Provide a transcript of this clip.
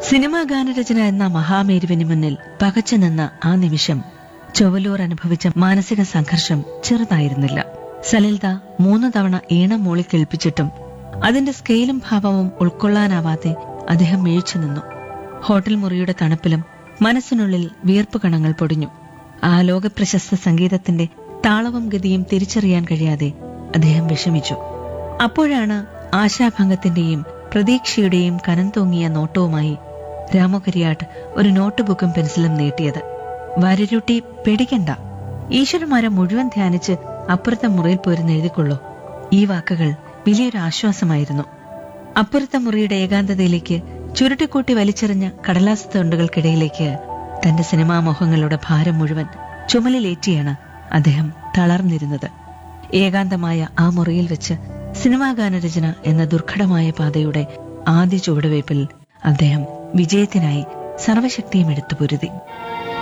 cinema ഗാനരചന എന്ന മഹാമേരുവിന് മുന്നിൽ പകച്ചു നിന്ന ആ നിമിഷം ചൊവ്വലൂർ അനുഭവിച്ച മാനസിക സംഘർഷം ചെറുതായിരുന്നില്ല സലിൽദ മൂന്ന് തവണ ഈണം മൂളി കേൾപ്പിച്ചിട്ടും അതിന്റെ സ്കെയിലും ഭാവവും ഉൾക്കൊള്ളാനാവാതെ അദ്ദേഹം വീഴ്ച നിന്നു ഹോട്ടൽ മുറിയുടെ തണുപ്പിലും മനസ്സിനുള്ളിൽ വിയർപ്പ് കണങ്ങൾ പൊടിഞ്ഞു ആ ലോകപ്രശസ്ത സംഗീതത്തിന്റെ താളവും ഗതിയും തിരിച്ചറിയാൻ കഴിയാതെ അദ്ദേഹം വിഷമിച്ചു അപ്പോഴാണ് ആശാഭംഗത്തിന്റെയും പ്രതീക്ഷയുടെയും കനം തൂങ്ങിയ നോട്ടവുമായി രാമകരിയാട്ട് ഒരു നോട്ട് ബുക്കും പെൻസിലും നീട്ടിയത് വരരുട്ടി പേടിക്കണ്ട ഈശ്വരന്മാരെ മുഴുവൻ ധ്യാനിച്ച് അപ്പുറത്തെ മുറിയിൽ പോരുന്ന് എഴുതിക്കൊള്ളൂ ഈ വാക്കുകൾ വലിയൊരു ആശ്വാസമായിരുന്നു അപ്പുറത്തെ മുറിയുടെ ഏകാന്തതയിലേക്ക് ചുരുട്ടിക്കൂട്ടി വലിച്ചെറിഞ്ഞ കടലാസ് തൊണ്ടുകൾക്കിടയിലേക്ക് തന്റെ സിനിമാ മോഹങ്ങളുടെ ഭാരം മുഴുവൻ ചുമലിലേറ്റിയാണ് അദ്ദേഹം തളർന്നിരുന്നത് ഏകാന്തമായ ആ മുറിയിൽ വെച്ച് സിനിമാ ഗാനരചന എന്ന ദുർഘടമായ പാതയുടെ ആദ്യ ചുവടുവയ്പിൽ അദ്ദേഹം വിജയത്തിനായി സർവശക്തിയും എടുത്തു പൊരുതി